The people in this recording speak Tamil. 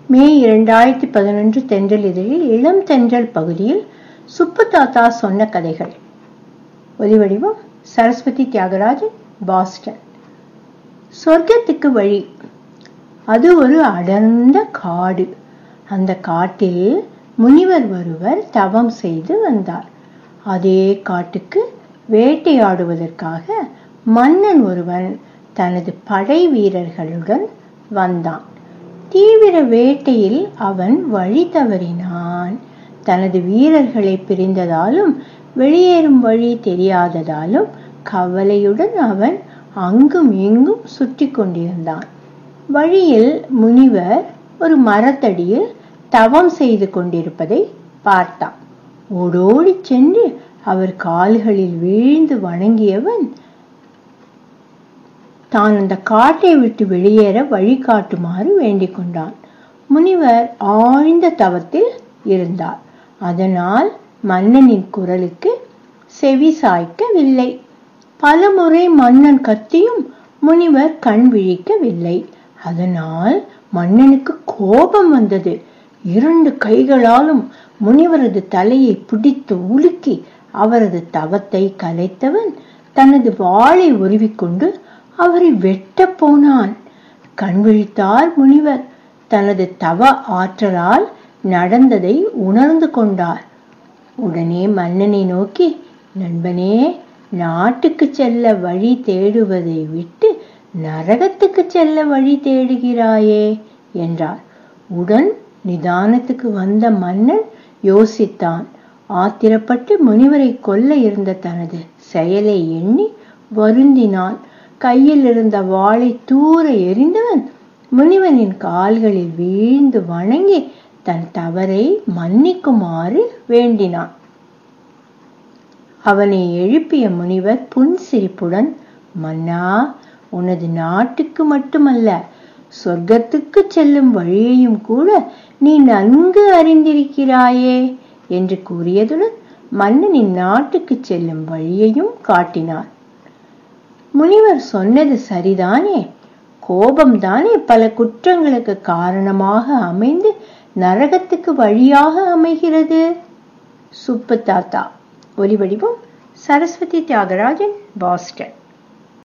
மே இரண்டாயிரத்தி பதினொன்று தென்றல் இதழில் இளம் தென்றல் பகுதியில் சுப்பு தாத்தா சொன்ன கதைகள் ஒலிவடிவம் சரஸ்வதி தியாகராஜன் பாஸ்டன் சொர்க்கத்துக்கு வழி அது ஒரு அடர்ந்த காடு அந்த காட்டில் முனிவர் ஒருவர் தவம் செய்து வந்தார் அதே காட்டுக்கு வேட்டையாடுவதற்காக மன்னன் ஒருவன் தனது படை வீரர்களுடன் வந்தான் தீவிர வேட்டையில் அவன் வழி தவறினான் தனது வீரர்களை பிரிந்ததாலும் வெளியேறும் வழி தெரியாததாலும் கவலையுடன் அவன் அங்கும் இங்கும் சுற்றி கொண்டிருந்தான் வழியில் முனிவர் ஒரு மரத்தடியில் தவம் செய்து கொண்டிருப்பதை பார்த்தான் ஓடோடி சென்று அவர் கால்களில் வீழ்ந்து வணங்கியவன் தான் அந்த காட்டை விட்டு வெளியேற வழிகாட்டுமாறு வேண்டிக் கொண்டான் முனிவர் ஆழ்ந்த தவத்தில் இருந்தார் அதனால் மன்னனின் குரலுக்கு செவி சாய்க்கவில்லை பலமுறை மன்னன் கத்தியும் முனிவர் கண் விழிக்கவில்லை அதனால் மன்னனுக்கு கோபம் வந்தது இரண்டு கைகளாலும் முனிவரது தலையை பிடித்து உலுக்கி அவரது தவத்தை கலைத்தவன் தனது வாளை உருவிக்கொண்டு அவரை வெட்ட போனான் கண் விழித்தார் முனிவர் தனது தவ ஆற்றலால் நடந்ததை உணர்ந்து கொண்டார் உடனே மன்னனை நோக்கி நண்பனே நாட்டுக்கு செல்ல வழி தேடுவதை விட்டு நரகத்துக்கு செல்ல வழி தேடுகிறாயே என்றார் உடன் நிதானத்துக்கு வந்த மன்னன் யோசித்தான் ஆத்திரப்பட்டு முனிவரை கொல்ல இருந்த தனது செயலை எண்ணி வருந்தினான் கையில் இருந்த வாளை தூர எறிந்தவன் முனிவனின் கால்களில் வீழ்ந்து வணங்கி தன் தவறை மன்னிக்குமாறு வேண்டினான் அவனை எழுப்பிய முனிவர் புன்சிரிப்புடன் மன்னா உனது நாட்டுக்கு மட்டுமல்ல சொர்க்கத்துக்கு செல்லும் வழியையும் கூட நீ நன்கு அறிந்திருக்கிறாயே என்று கூறியதுடன் மன்னனின் நாட்டுக்கு செல்லும் வழியையும் காட்டினார் முனிவர் சொன்னது சரிதானே கோபம்தானே பல குற்றங்களுக்கு காரணமாக அமைந்து நரகத்துக்கு வழியாக அமைகிறது சுப்பு தாத்தா ஒலிவடிவம் சரஸ்வதி தியாகராஜன் பாஸ்டன்